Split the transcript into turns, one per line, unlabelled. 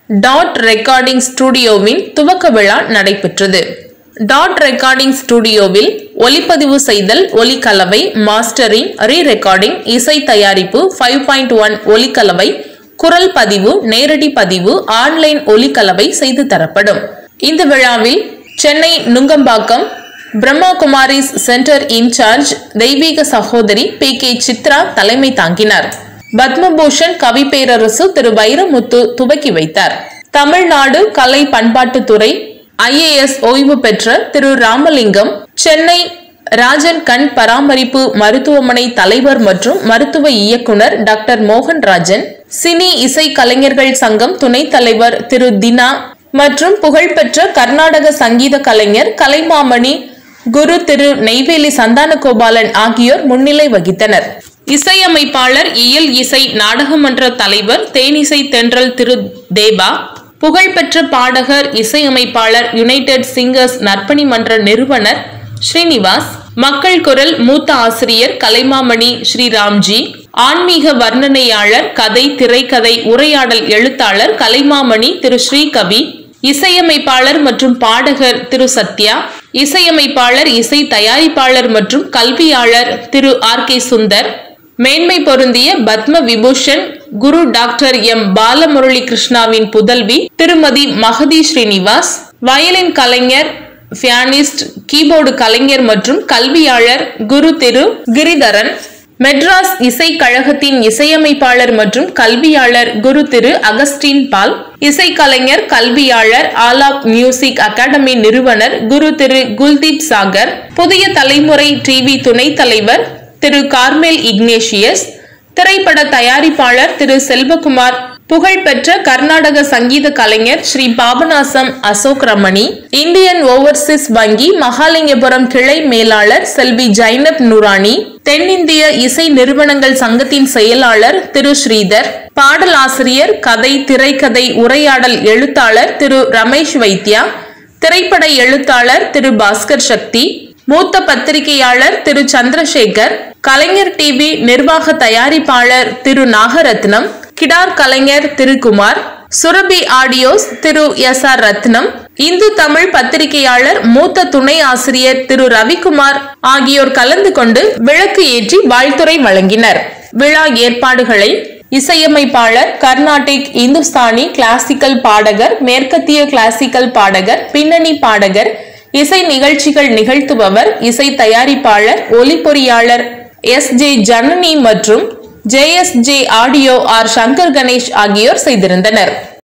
dot recording ஸ்டுடியோவின் துவக்க விழா நடைபெற்றது டாட் ரெக்கார்டிங் ஸ்டுடியோவில் ஒலிப்பதிவு செய்தல் ஒலிக்கலவை மாஸ்டரிங் ரீ ரெக்கார்டிங் இசை தயாரிப்பு ஃபைவ் பாயிண்ட் ஒன் ஒலிக்கலவை குரல் பதிவு நேரடி பதிவு ஆன்லைன் ஒலிக்கலவை செய்து தரப்படும் இந்த விழாவில் சென்னை நுங்கம்பாக்கம் பிரம்மா குமாரிஸ் சென்டர் இன்சார்ஜ் தெய்வீக சகோதரி பி கே சித்ரா தலைமை தாங்கினார் பத்மபூஷன் கவி பேரரசு திரு வைரமுத்து துவக்கி வைத்தார் தமிழ்நாடு கலை பண்பாட்டுத்துறை ஐஏஎஸ் ஓய்வு பெற்ற திரு ராமலிங்கம் சென்னை ராஜன் கண் பராமரிப்பு மருத்துவமனை தலைவர் மற்றும் மருத்துவ இயக்குனர் டாக்டர் மோகன் ராஜன் சினி இசை கலைஞர்கள் சங்கம் துணைத் தலைவர் திரு தினா மற்றும் புகழ்பெற்ற கர்நாடக சங்கீத கலைஞர் கலைமாமணி குரு திரு நெய்வேலி சந்தானகோபாலன் ஆகியோர் முன்னிலை வகித்தனர் இசையமைப்பாளர் இயல் இசை நாடகமன்ற தலைவர் தேனிசை தென்றல் திரு தேவா புகழ்பெற்ற பாடகர் இசையமைப்பாளர் யுனைடெட் சிங்கர்ஸ் நற்பணி மன்ற நிறுவனர் ஸ்ரீனிவாஸ் மக்கள் குரல் மூத்த ஆசிரியர் கலைமாமணி ஸ்ரீராம்ஜி ஆன்மீக வர்ணனையாளர் கதை திரைக்கதை உரையாடல் எழுத்தாளர் கலைமாமணி திரு ஸ்ரீகவி இசையமைப்பாளர் மற்றும் பாடகர் திரு சத்யா இசையமைப்பாளர் இசை தயாரிப்பாளர் மற்றும் கல்வியாளர் திரு ஆர் கே சுந்தர் மேன்மை பொருந்திய பத்ம விபூஷன் குரு டாக்டர் எம் பாலமுரளி கிருஷ்ணாவின் புதல்வி திருமதி மகதி ஸ்ரீனிவாஸ் வயலின் கலைஞர் பியானிஸ்ட் கீபோர்டு கலைஞர் மற்றும் கல்வியாளர் குரு திரு கிரிதரன் மெட்ராஸ் இசை கழகத்தின் இசையமைப்பாளர் மற்றும் கல்வியாளர் குரு திரு அகஸ்டின் பால் இசைக்கலைஞர் கல்வியாளர் ஆலாப் மியூசிக் அகாடமி நிறுவனர் குரு திரு குல்தீப் சாகர் புதிய தலைமுறை டிவி துணைத் தலைவர் திரு கார்மேல் இக்னேஷியஸ் திரைப்பட தயாரிப்பாளர் திரு செல்வகுமார் புகழ்பெற்ற கர்நாடக சங்கீத கலைஞர் ஸ்ரீ பாபநாசம் அசோக் ரமணி இந்தியன் ஓவர்சீஸ் வங்கி மகாலிங்கபுரம் கிளை மேலாளர் செல்வி ஜைனப் நூரானி தென்னிந்திய இசை நிறுவனங்கள் சங்கத்தின் செயலாளர் திரு ஸ்ரீதர் பாடலாசிரியர் கதை திரைக்கதை உரையாடல் எழுத்தாளர் திரு ரமேஷ் வைத்யா திரைப்பட எழுத்தாளர் திரு பாஸ்கர் சக்தி மூத்த பத்திரிகையாளர் திரு சந்திரசேகர் கலைஞர் டிவி நிர்வாக தயாரிப்பாளர் திரு நாகரத்னம் கிடார் கலைஞர் திரு குமார் சுரபி ஆடியோஸ் திரு எஸ் ஆர் ரத்னம் இந்து தமிழ் பத்திரிகையாளர் மூத்த துணை ஆசிரியர் திரு ரவிக்குமார் ஆகியோர் கலந்து கொண்டு விளக்கு ஏற்றி வாழ்த்துரை வழங்கினர் விழா ஏற்பாடுகளை இசையமைப்பாளர் கர்நாடிக் இந்துஸ்தானி கிளாசிக்கல் பாடகர் மேற்கத்திய கிளாசிக்கல் பாடகர் பின்னணி பாடகர் இசை நிகழ்ச்சிகள் நிகழ்த்துபவர் இசை தயாரிப்பாளர் ஒலிப்பொறியாளர் எஸ் ஜே ஜனனி மற்றும் J S J audio R Shankar Ganesh ஆகியோர் செய்திருந்தனர்